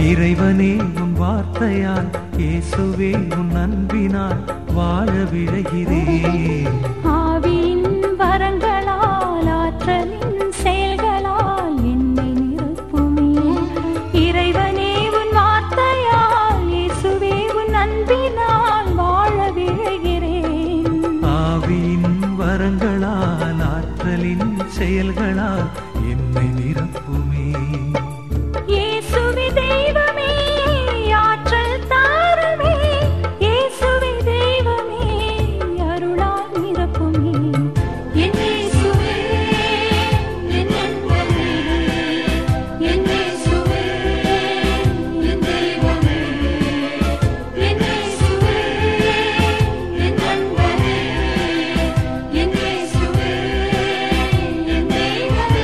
இறைவனே உன் வார்த்தையால் இயேசுவே உன் அன்பினால் வாழ விழைகிறேன் ஆவியின் வரங்களால் ஆற்றலின் செயல்களால் என்னை நிரப்புமே இறைவனே உன் வார்த்தையால் இயேசுவே உன் அன்பினால் வாழ விழைகிறேன் ஆவியின் வரங்களால் ஆற்றலின் செயல்களால் என்னை நிரப்புமே இயேசுவே தெய்வமே ஆற்றல் தாருமே இயேசுவே தெய்வமே அருளால் நிரப்புமே என் இயேசுவே என் நண்பனே என் இயேசுவே என் தெய்வமே என் இயேசுவே என் நண்பனே என் இயேசுவே என் தெய்வமே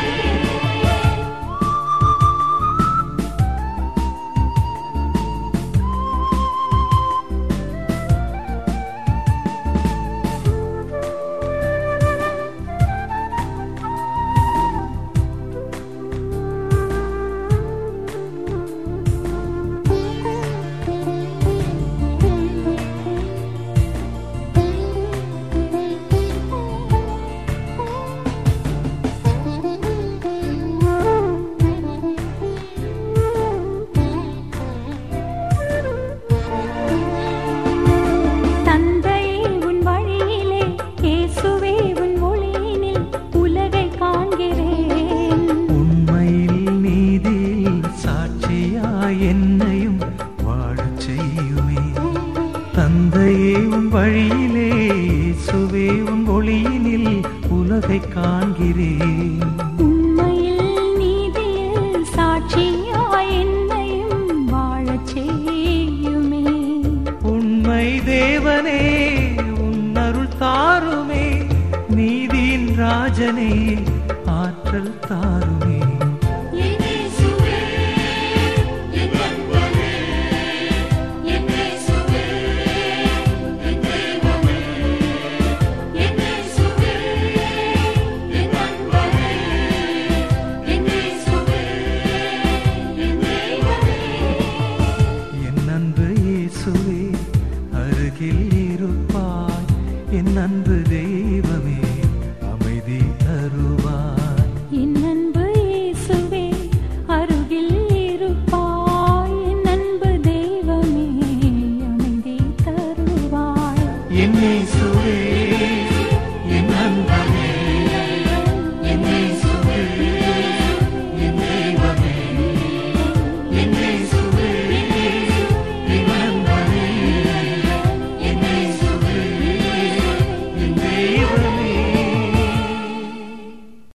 தந்தையே உன் வழியிலே இயேசுவே உன் ஒளியினில் உலகை காண்கிறேன் உண்மையில் நீதியில் சாட்சியாய் என்னையும் வாழச் செய்யுமே தந்தையே உன் வழியிலே இயேசுவே உன் ஒளியினில் உலகை காண்கிறேன் உண்மையில் நீதியில் சாட்சியாய் என்னையும் வாழச் செய்யுமே உண்மை தேவனே உன் அருள் தாருமே நீதியின் ராஜனே ஆற்றல் தாருமே என் இயேசுவே என் நண்பனே என் இயேசுவே என் தெய்வமே என் இயேசுவே என் நண்பனே என் இயேசுவே என் தெய்வமே என் அன்பு இயேசுவே அருகில் இருப்பாய் என் அன்பு தெய்வமே அமைதி தருவாய் என் அன்பு இயேசுவே அருகில் இருப்பாய் என் அன்பு தெய்வமே அமைதி தருவாய் என் இயேசுவே